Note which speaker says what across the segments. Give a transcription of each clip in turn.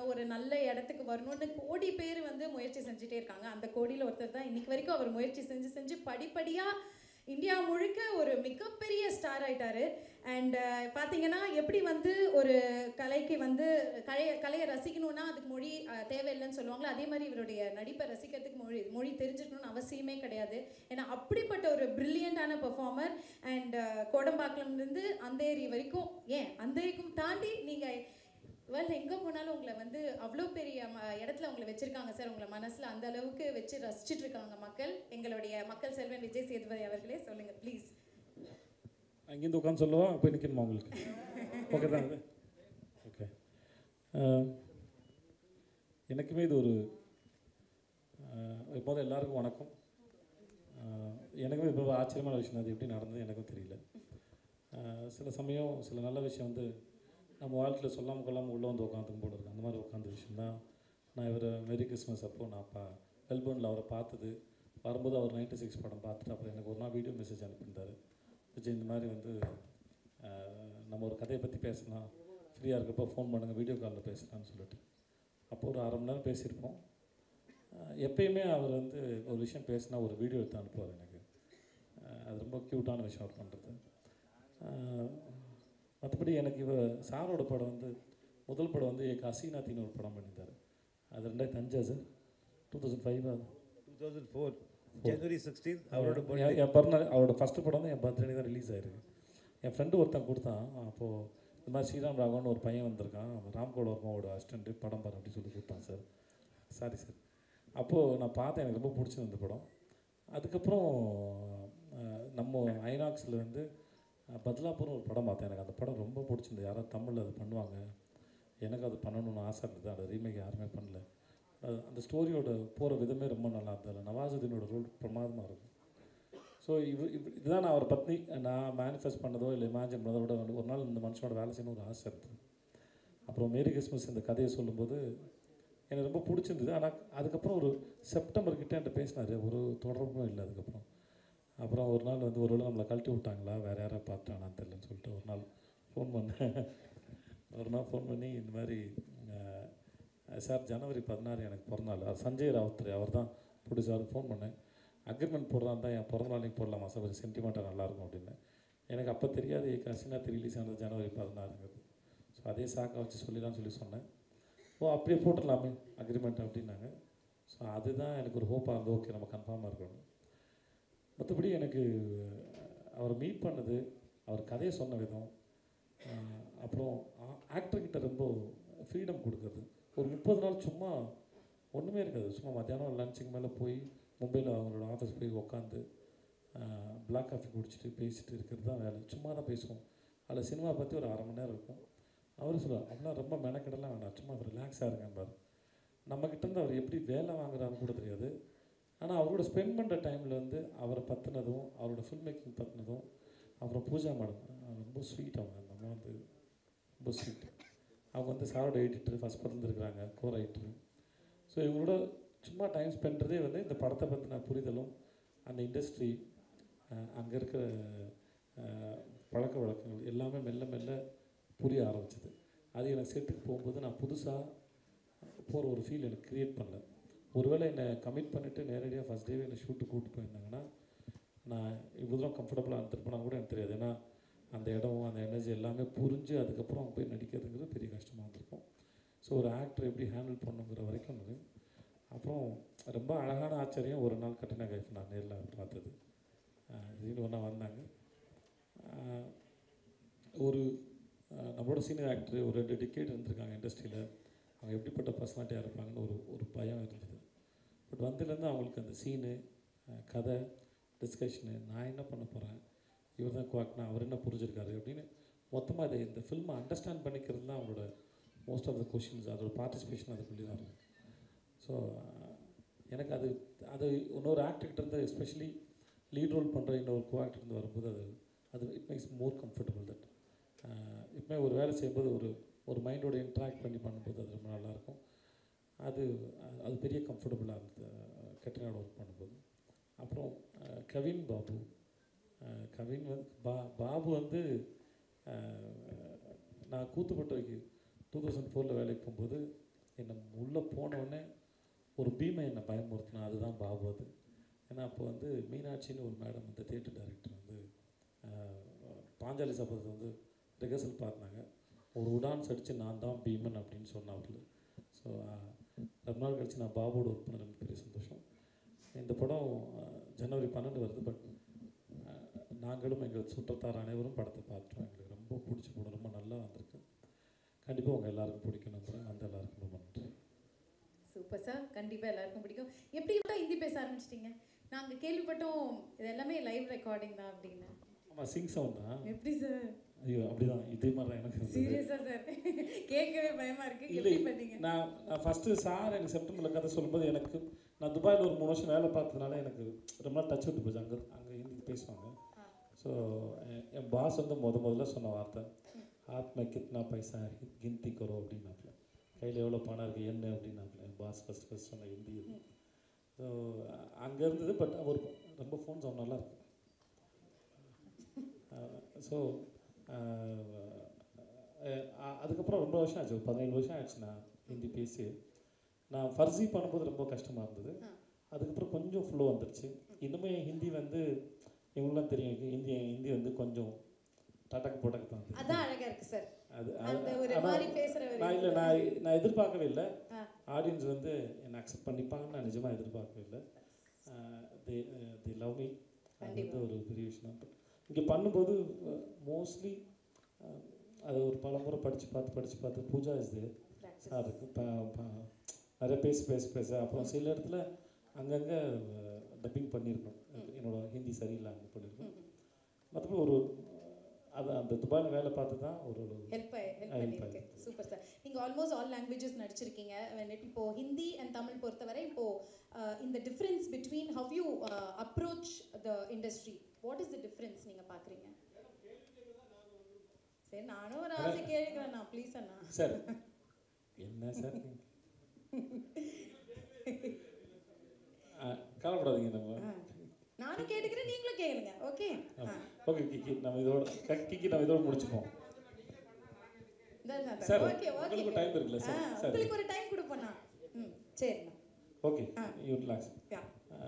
Speaker 1: வரணும் ஒரு நல்ல இடத்துக்கு வரணும்னு கோடி பேர் வந்து முயற்சி செஞ்சுட்டே இருக்காங்க அந்த கோடியில் ஒருத்தர் தான் இன்னைக்கு வரைக்கும் அவர் முயற்சி செஞ்சு செஞ்சு படிப்படியாக இந்தியா முழுக்க ஒரு மிகப்பெரிய ஸ்டார் ஆயிட்டாரு அண்ட் பார்த்தீங்கன்னா எப்படி வந்து ஒரு கலைக்கு வந்து கலையை கலையை ரசிக்கணும்னா அதுக்கு மொழி அஹ், தேவையில்லைன்னு சொல்லுவாங்களோ அதே மாதிரி இவருடைய நடிப்பை ரசிக்கிறதுக்கு மொழி மொழி தெரிஞ்சிருக்கணும்னு அவசியமே கிடையாது ஏன்னா அப்படிப்பட்ட ஒரு பிரில்லியண்டான பெர்ஃபார்மர் அண்ட் கோடம்பாக்கம்லேருந்து அந்தேரி வரைக்கும் ஏன் அந்தேரிக்கும் தாண்டி நீங்கள் வேல் எங்கே போனாலும் உங்களை வந்து அவ்வளோ பெரிய ம இடத்துல உங்களை வச்சிருக்காங்க சார் உங்களை மனசில் அந்த அளவுக்கு வச்சு ரசிச்சிட்டு இருக்காங்க மக்கள் எங்களுடைய மக்கள் செல்வன் விஜய் சேதுபதி அவர்களே சொல்லுங்கள் ப்ளீஸ்
Speaker 2: அங்கேருந்து உட்காந்து சொல்லவா போய் நிற்கணுமா உங்களுக்கு ஓகே தான் அது ஓகே எனக்குமே இது ஒரு இப்போது எல்லாருக்கும் வணக்கம் அஹ், எனக்குமே இப்போ ஆச்சரியமான விஷயம் அது எப்படி நடந்தது எனக்கும் தெரியல அஹ், சில சமயம் சில நல்ல விஷயம் வந்து நம்ம வாழ்க்கையில் சொல்லாமல் கொள்ளாமல் உள்ளே வந்து உட்காந்துக்கும் போல இருக்கு அந்த மாதிரி உட்காந்த விஷயம் தான் நான் இவர் மெரி கிறிஸ்மஸ் அப்போ நான் பா மெல்பர்னில் அவரை பார்த்தது வரும்போது அவர் நைன்டி சிக்ஸ் படம் பார்த்துட்டு அப்புறம் எனக்கு ஒரு நாள் வீடியோ மெசேஜ் அனுப்பியிருந்தார் விஜய் இந்த மாதிரி வந்து அஹ், நம்ம ஒரு கதையை பற்றி பேசலாம் ஃப்ரீயாக இருக்கப்போ ஃபோன் பண்ணுங்கள் வீடியோ காலில் பேசலாம்னு சொல்லிட்டு அப்போ ஒரு அரை மணி நேரம் பேசியிருப்போம் அஹ், எப்பயுமே அவர் வந்து ஒரு விஷயம் பேசினா ஒரு வீடியோ எடுத்து அனுப்புவார் எனக்கு அஹ், அது ரொம்ப க்யூட்டான விஷயம் அவர் பண்ணுறது மற்றபடி எனக்கு இவ சாரோட படம் வந்து முதல் படம் வந்து ஏக் ஹசீனாத்தின்னு ஒரு படம் பண்ணியிருந்தார் அது ரெண்டாயிரத்தி அஞ்சா சார் டூ தௌசண்ட் ஃபைவ் அது
Speaker 3: two thousand four January sixteen அவரோட
Speaker 2: என்
Speaker 3: birthday.
Speaker 2: என் பிறந்த அவரோட ஃபஸ்ட்டு படம் தான் என் பர்த்டே தான் ரிலீஸ் ஆயிருக்கு என் ஃப்ரெண்டு ஒருத்தன் கொடுத்தான் அப்போது இந்த மாதிரி ஸ்ரீராம் ராகவன் ஒரு பையன் வந்திருக்கான் ராம்கோட வர்மாவோட அசிஸ்டண்ட்டு படம் பாரு அப்படின்னு சொல்லி கொடுத்தான் சார் சாரி சார் அப்போது நான் பார்த்தேன் எனக்கு ரொம்ப பிடிச்சது இந்த படம் அதுக்கப்புறம் அஹ், நம்ம ஐநாக்ஸில் வந்து அஹ், பத்லாப்பூர்னு ஒரு படம் பார்த்தேன் எனக்கு அந்த படம் ரொம்ப பிடிச்சிருந்தது யாராவது தமிழில் அது பண்ணுவாங்க எனக்கு அது பண்ணணும்னு ஆசை இருந்தது அந்த ரீமேக் யாருமே பண்ணல அது அந்த ஸ்டோரியோட போகிற விதமே ரொம்ப நல்லா இருந்தது நவாசுதீனோட ரோல் பிரமாதமாக இருக்கும் ஸோ இது இது இதுதான் நான் அவர் பத்னி நான் மேனிஃபெஸ்ட் பண்ணதோ இல்லை இமேஜின் பண்ணதோ விட வந்து ஒரு நாள் இந்த மனுஷனோட வேலை செய்யணும் ஒரு ஆசை இருந்தது அப்புறம் மேரி கிறிஸ்மஸ் இந்த கதையை சொல்லும்போது எனக்கு ரொம்ப பிடிச்சிருந்தது ஆனால் அதுக்கப்புறம் ஒரு செப்டம்பர் கிட்ட என்கிட்ட பேசினார் ஒரு தொடர்பும் இல்லை அதுக்கப்புறம் அப்புறம் ஒரு நாள் வந்து ஒரு வேளை நம்மளை கழட்டி விட்டாங்களா வேறு யாராவது பார்த்துட்டாங்களான்னு தெரியலன்னு சொல்லிட்டு ஒரு நாள் ஃபோன் பண்ணேன் ஒரு நாள் ஃபோன் பண்ணி இந்த மாதிரி அஹ், சார் ஜனவரி பதினாறு எனக்கு பிறந்தநாள் அது சஞ்சய் ராவுத்ரே அவர் தான் ப்ரொடியூசருக்கு ஃபோன் பண்ணேன் அக்ரிமெண்ட் போடுறான் தான் என் பிறந்த நாளைக்கு போடலாமா சார் ஒரு சென்டிமெண்ட்டாக நல்லாயிருக்கும் அப்படின்னு எனக்கு அப்போ தெரியாது கசினா ரிலீஸ் ஆனது ஜனவரி பதினாறுங்கிறது ஸோ அதே சாக்கை வச்சு சொல்லிடலாம்னு சொல்லி சொன்னேன் ஓ அப்படியே போட்டுடலாமே அக்ரிமெண்ட் அப்படின்னாங்க ஸோ அதுதான் எனக்கு ஒரு ஹோப்பாக இருந்தது ஓகே நம்ம கன்ஃபார்மாக இருக்கணும் மற்றபடி எனக்கு அவரை மீட் பண்ணது அவர் கதையை சொன்ன விதம் ஆஹ் அப்புறம் ஆக்டர்கிட்ட ரொம்ப ஃப்ரீடம் கொடுக்குறது ஒரு முப்பது நாள் சும்மா ஒன்றுமே இருக்காது சும்மா மத்தியானம் லஞ்சுக்கு மேலே போய் மும்பையில் அவங்களோட ஆஃபீஸ் போய் உட்காந்து பிளாக் காஃபி குடிச்சிட்டு பேசிட்டு இருக்கிறது தான் வேலை சும்மா தான் பேசுவோம் அதில் சினிமா பற்றி ஒரு அரை மணி நேரம் இருக்கும் அவர் சொல்லுவார் அப்படிலாம் ரொம்ப மெனக்கெடலாம் வேண்டாம் சும்மா ரிலாக்ஸாக இருங்கம்பார் நம்மக்கிட்ட இருந்து அவர் எப்படி வேலை வாங்குறாருன்னு கூட தெரியாது ஆனால் அவரோட ஸ்பெண்ட் பண்ணுற டைமில் வந்து அவரை பற்றினதும் அவரோட ஃபில்ம் மேக்கிங் பற்றினதும் அப்புறம் பூஜா மேடம் ரொம்ப ஸ்வீட் அவங்க அந்த அம்மா வந்து ரொம்ப ஸ்வீட் அவங்க வந்து சாரோட எடிட்டர் ஃபஸ்ட் படத்துல இருக்கிறாங்க கோ ரைட்டர் ஸோ இவங்களோட சும்மா டைம் ஸ்பெண்ட்றதே வந்து இந்த படத்தை பற்றின புரிதலும் அந்த இண்டஸ்ட்ரி அங்கே இருக்கிற அஹ், பழக்க வழக்கங்கள் எல்லாமே மெல்ல மெல்ல புரிய ஆரம்பிச்சது அது எனக்கு செட்டுக்கு போகும்போது நான் புதுசாக போகிற ஒரு ஃபீல் எனக்கு க்ரியேட் பண்ணல ஒருவேளை என்னை கமிட் பண்ணிவிட்டு நேரடியாக ஃபஸ்ட் டேவே என்னை ஷூட்டு கூப்பிட்டு போயிருந்தாங்கன்னா நான் இவ்வளோ தூரம் கம்ஃபர்டபுளாக இருந்திருப்பேனா கூட எனக்கு தெரியாது ஏன்னா அந்த இடம் அந்த எனர்ஜி எல்லாமே புரிஞ்சு அதுக்கப்புறம் அங்க போய் நடிக்கிறதுங்கிறது பெரிய கஷ்டமாக இருந்திருக்கும் ஸோ ஒரு ஆக்டர் எப்படி ஹேண்டில் பண்ணுங்கிற வரைக்கும் அது அப்புறம் ரொம்ப அழகான ஆச்சரியம் ஒரு நாள் கட்டின கைஃப் நான் நேரில் பார்த்தது திடீர்னு ஒன்றா வந்தாங்க ஆஹ் ஒரு ஆஹ் நம்மளோட சீனியர் ஆக்டர் ஒரு ரெண்டு டிக்கெட் இருந்திருக்காங்க இண்டஸ்ட்ரியில் அவங்க எப்படிப்பட்ட பர்சனாலிட்டியாக இருப்பாங்கன்னு ஒரு ஒரு பயம் இருந்தது பட் வந்ததுலேருந்து அவங்களுக்கு அந்த சீனு கதை டிஸ்கஷனு நான் என்ன பண்ண போகிறேன் இவர் தான் குவாக்னா அவர் என்ன புரிஞ்சிருக்காரு அப்படின்னு மொத்தமாக இதை இந்த ஃபில்மை அண்டர்ஸ்டாண்ட் பண்ணிக்கிறது தான் அவங்களோட மோஸ்ட் ஆஃப் த கொஷின்ஸ் அதோட பார்ட்டிசிபேஷன் அதுக்குள்ளே தான் இருக்கும் ஸோ எனக்கு அது அது இன்னொரு ஆக்டர்கிட்ட இருந்து எஸ்பெஷலி லீட் ரோல் பண்ணுற இன்னொரு கோ ஆக்டர் இருந்து வரும்போது அது அது it makes more comfortable that எப்பவுமே ஒரு வேலை செய்யும்போது ஒரு ஒரு மைண்டோட இன்ட்ராக்ட் பண்ணி பண்ணும்போது அது ரொம்ப நல்லாயிருக்கும் அது அது- அது பெரிய கம்ஃபர்டபுளாக இருந்தது கெட்டனோட ஒர்க் பண்ணும்போது அப்புறம் அஹ், கவின் பாபு அஹ், கவின் வந்து பா பாபு வந்து அஹ், நான் கூத்துப்பட்டவைக்கு டூ தௌசண்ட் ஃபோரில் வேலைக்கு போகும்போது என்னை உள்ளே போனோடனே ஒரு பீமை என்னை பயமுறுத்தினா அதுதான் பாபு அது ஏன்னா அப்போ வந்து மீனாட்சின்னு ஒரு மேடம் வந்து தியேட்டர் டைரக்டர் வந்து ஆஹ், பாஞ்சாலி சபதத்தை வந்து ரிஹர்சல் பார்த்தாங்க ஒரு உடான்ஸ் அடித்து நான் தான் பீமன் அப்படின்னு சொன்னாப்புல ஸோ ரொம்ப நாள் கழிச்சு நான் பாபுவோட ஒர்க் பண்ண எனக்கு பெரிய சந்தோஷம் இந்த படம் ஆஹ், ஜனவரி பன்னெண்டு வருது பட் நாங்களும் எங்கள் சுற்றத்தார் அனைவரும் படத்தை பார்த்துட்டோம் எங்களுக்கு ரொம்ப பிடிச்ச படம் ரொம்ப நல்லா வந்திருக்கு கண்டிப்பாக உங்கள் எல்லாருக்கும் பிடிக்கும் நம்புறேன் அந்த எல்லாருக்கும் ரொம்ப நன்றி
Speaker 1: சூப்பர் சார் கண்டிப்பா எல்லாருக்கும் பிடிக்கும் எப்படி தான் ஹிந்தி பேச ஆரம்பிச்சிட்டீங்க நாங்க கேள்விப்பட்டோம் இது எல்லாமே லைவ் ரெக்கார்டிங் தான் அப்படின்னு
Speaker 2: ஆமாம் சிங் சவுண்ட் தான்
Speaker 1: எப்படி சார்
Speaker 2: ஐயோ அப்படிதான் இதே மாதிரி தான் எனக்கு இருந்தது.
Speaker 1: சீரியஸா சார் கேட்கவே பயமா இருக்கு
Speaker 2: இல்லை
Speaker 1: எப்படி பண்ணீங்க
Speaker 2: நான் நான் ஃபஸ்ட்டு சார் எனக்கு செப்டம்பரில் கதை சொல்லும்போது எனக்கு நான் துபாயில் ஒரு மூணு வருஷம் வேலை பார்த்ததுனால எனக்கு ரொம்ப நாள் டச் விட்டு போச்சு அங்கே அங்கே ஹிந்தி பேசுவாங்க ஸோ என் பாஸ் வந்து முத முதல்ல சொன்ன வார்த்தை ஆத்ம கித்னா பைசா ஹி- கிந்தி கரோ அப்படின்னாப்புல கையில் எவ்வளோ பணம் இருக்குது என்ன அப்படின்னாப்புல என் பாஸ் ஃபஸ்ட் ஃபஸ்ட் சொன்ன ஹிந்தி இது ஸோ அங்கே இருந்தது பட் அவர் ரொம்ப ஃபோன் சவுண்ட் நல்லா இருக்கு ஸோ அதுக்கப்புறம் ரொம்ப வருஷம் ஆச்சு ஒரு பதினேழு வருஷம் ஆச்சு நான் ஹிந்தி பேசி நான் ஃபர்ஸி பண்ணும்போது ரொம்ப கஷ்டமாக இருந்தது
Speaker 1: ஆ.
Speaker 2: அதுக்கப்புறம் கொஞ்சம் ஃப்ளோ வந்துருச்சு இன்னுமே ஹிந்தி வந்து இவங்களாம் தெரியும் ஹிந்தி ஹிந்தி வந்து கொஞ்சம் டடக்கு போட்டக்கு தான் தெரியும்.
Speaker 1: அதான் அழகா இருக்கு சார்
Speaker 2: அது
Speaker 1: அந்த ஒரு
Speaker 2: ஆனா,
Speaker 1: மாதிரி பேசுற ஒரு
Speaker 2: நான் இல்லை நான் நான் எதிர்பார்க்கவே இல்லை
Speaker 1: ஆ.
Speaker 2: ஆடியன்ஸ் வந்து என்னை அக்செப்ட் பண்ணிப்பாங்கன்னு நான் நிஜமாக எதிர்பார்க்கவே இல்லை தி தி லவ் மீ அது வந்து
Speaker 1: கண்டிப்பா.
Speaker 2: ஒரு பெரிய விஷயம் பட் இங்கே பண்ணும்போது மோஸ்ட்லி அது ஒரு பல முறை படித்து பார்த்து படித்து பார்த்து Pooja is there
Speaker 1: practice.
Speaker 2: Sir இருக்கு ப- ப- நிறைய பேசி பேசி பேச அப்புறம் சில இடத்துல அங்கங்கே டப்பிங் பண்ணியிருக்கோம் என்னோட ஹிந்தி சரியில்லை அங்கே பண்ணியிருக்கோம்
Speaker 1: ம், ம்.
Speaker 2: மற்றபடி ஒரு அது அந்த துபாயில் வேலை பார்த்து தான் ஒரு ஒரு
Speaker 1: ஹெல்ப் ஹெல்ப்
Speaker 2: Help
Speaker 1: பண்ணிருக்கு
Speaker 2: பண்ணிருக்கு.
Speaker 1: சூப்பர் சார் நீங்க ஆல்மோஸ்ட் ஆல் லாங்குவேஜஸ் நடிச்சிருக்கீங்க When it- இப்போ ஹிந்தி அண்ட் தமிழ் பொறுத்தவரை இப்போ அஹ், இந்த difference between how you approach the industry what is the difference நீங்க பாக்குறீங்க சரி நானும் ஒரு ஆசை கேட்கிறேன் நான் ப்ளீஸ் அண்ணா
Speaker 2: சார் என்ன சார் நீங்க? ஆ, கவலைப்படாதீங்க நம்ம
Speaker 1: ஆ. நானும் கேட்டுக்கிறேன் நீங்களும் கேளுங்க ஓகே
Speaker 2: ஓகே கிக்கி நம்ம இதோட க- கிக்கி நம்ம இதோட முடிச்சுப்போம் சார்
Speaker 1: ஓகே ஓகே
Speaker 2: உங்களுக்கு டைம் இருக்குல்ல சார் சரி
Speaker 1: உங்களுக்கு ஒரு டைம் கொடுப்போண்ணா ம் சரிண்ணா
Speaker 2: ஓகே
Speaker 1: ஆ.
Speaker 2: யூ ரிலாக்ஸ்
Speaker 1: யா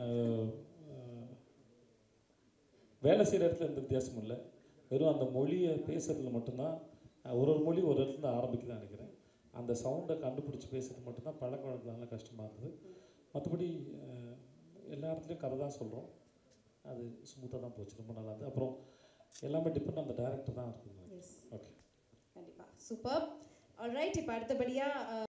Speaker 2: வேலை செய்கிற இடத்துல எந்த வித்தியாசமும் இல்லை வெறும் அந்த மொழியை பேசுறதுல மட்டும்தான் அஹ், ஒரு ஒரு மொழி ஒரு இடத்துல ஆரம்பிக்குதான் நினைக்கிறேன் அந்த சவுண்டை கண்டுபிடிச்சி பேசுறது மட்டும்தான் பழக்க வழக்கத்தால கஷ்டமாக இருந்தது மற்றபடி அஹ், எல்லா இடத்துலையும் கதை தான் சொல்கிறோம் அது ஸ்மூத்தாக தான் போச்சு ரொம்ப நல்லா இருந்தது அப்புறம் எல்லாமே டிபெண்ட் அந்த டேரக்டர் தான் இருக்குது
Speaker 1: எஸ்
Speaker 2: ஓகே
Speaker 1: கண்டிப்பா சூப்பர் ஆல்ரைட் இப்போ அடுத்தபடியா